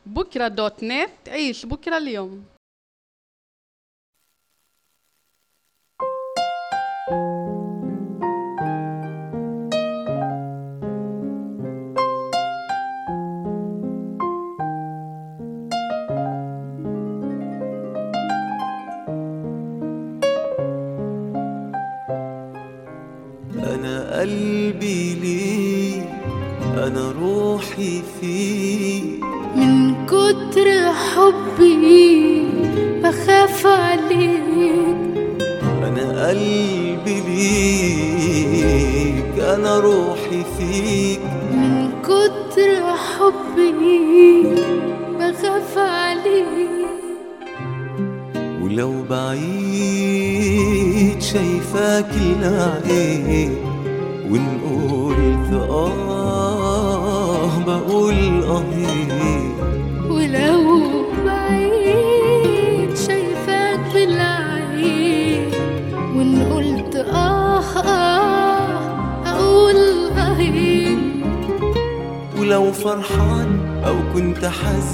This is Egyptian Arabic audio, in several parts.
بكرة دوت نت عيش بكرة اليوم أنا قلبي ليك أنا روحي فيك من كتر حبي بخاف عليك أنا قلبي ليك أنا روحي فيك من كتر حبي بخاف عليك ولو بعيد شايفاك العين وإن قلت آه بقول آه ولو بعيد شايفاك بالعين وان قلت آه آه أقول آهين ولو فرحان أو كنت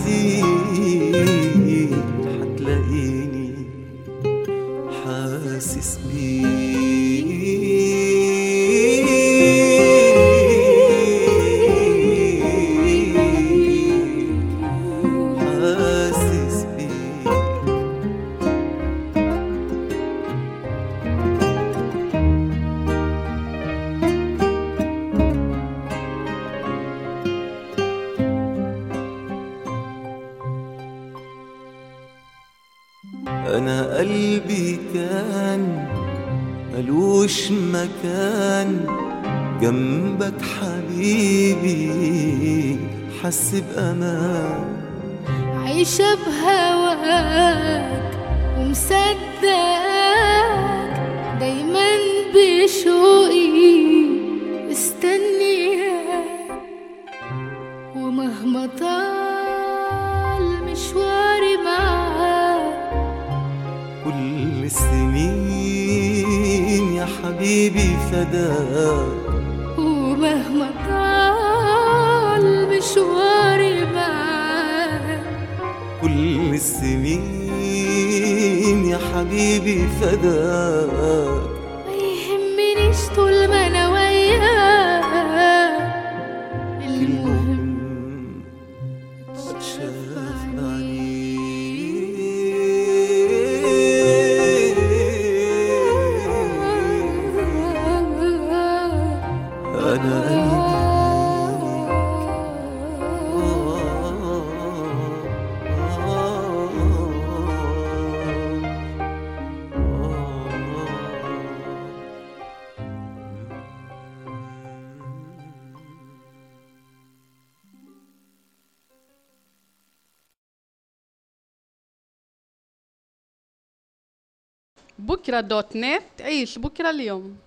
حزين هتلاقيني حاسس بيك حاسس بيك أنا قلبي كان ملوش مكان جنبك حبيبي حس بأمان عايشة بهواك ومصدقك دايما بشوقي مستنياك ومهما طال مشواري معاك كل السنين يا حبيبي فداك ومهما طال مشواري معاك كل السنين يا حبيبي فداك ما يهمنيش طول ما انا وياك المهم المهم تشاف أنا بكرة دوت نت عيش بكرة اليوم